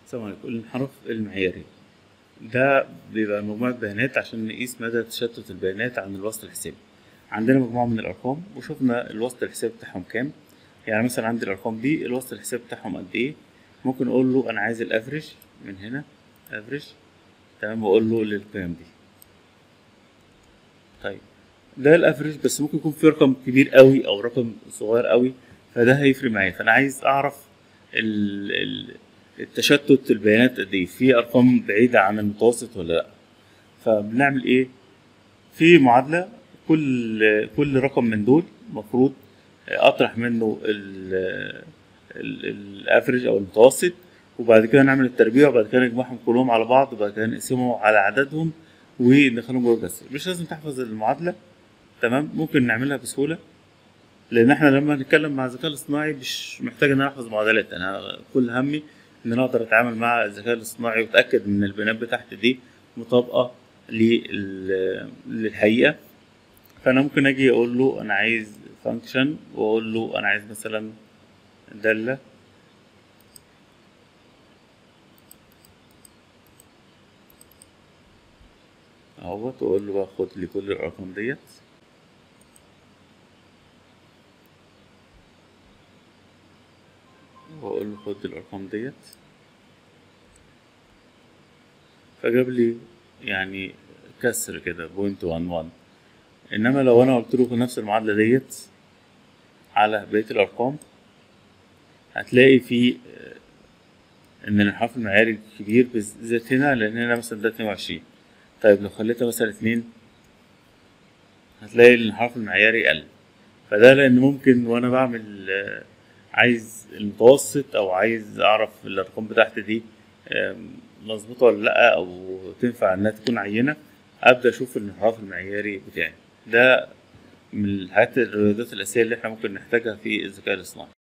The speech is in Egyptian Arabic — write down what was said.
السلام عليكم الانحراف المعياري ده بيبقى مجموعة بيانات عشان نقيس مدى تشتت البيانات عن الوسط الحسابي عندنا مجموعة من الأرقام وشفنا الوسط الحسابي بتاعهم كام يعني مثلا عندي الأرقام دي الوسط الحسابي بتاعهم قد إيه ممكن أقول له أنا عايز الأفريج من هنا أفريج تمام وأقول له للقيم دي طيب ده الأفريج بس ممكن يكون في رقم كبير قوي أو رقم صغير قوي فده هيفرق معايا فأنا عايز أعرف ال ال التشتت البيانات قد ايه في ارقام بعيده عن المتوسط ولا لا فبنعمل ايه في معادله كل كل رقم من دول المفروض اطرح منه الافريج او المتوسط وبعد كده نعمل التربيع وبعد كده نجمعهم كلهم على بعض وبعد كده نقسمهم على عددهم وندخلهم جوه الجسر مش لازم تحفظ المعادله تمام ممكن نعملها بسهوله لان احنا لما نتكلم مع الذكاء الاصطناعي مش محتاج ان انا احفظ معادلات انا كل همي ان انا اقدر اتعامل مع الذكاء الاصطناعي واتاكد ان البيانات بتاعتي دي مطابقه للحقيقه فانا ممكن اجي اقول له انا عايز فانكشن واقول له انا عايز مثلا داله اهوت واقول له بقى خد لي كل الارقام ديت واقول له خد الارقام ديت فجاب لي يعني كسر كده بوينت وان وان انما لو انا قلت له نفس المعادله ديت على بقيه الارقام هتلاقي في ان الانحراف المعياري كبير بالذات هنا لان هنا مثلا ده اتنين وعشرين طيب لو خليتها مثلا اتنين هتلاقي الانحراف المعياري قل فده لان ممكن وانا بعمل عايز المتوسط او عايز اعرف الارقام بتاعتي دي مظبوطه ولا لا او تنفع انها تكون عينه ابدا اشوف الانحراف المعياري بتاعي ده من الحاجات الرياضات الاساسيه اللي احنا ممكن نحتاجها في الذكاء الاصطناعي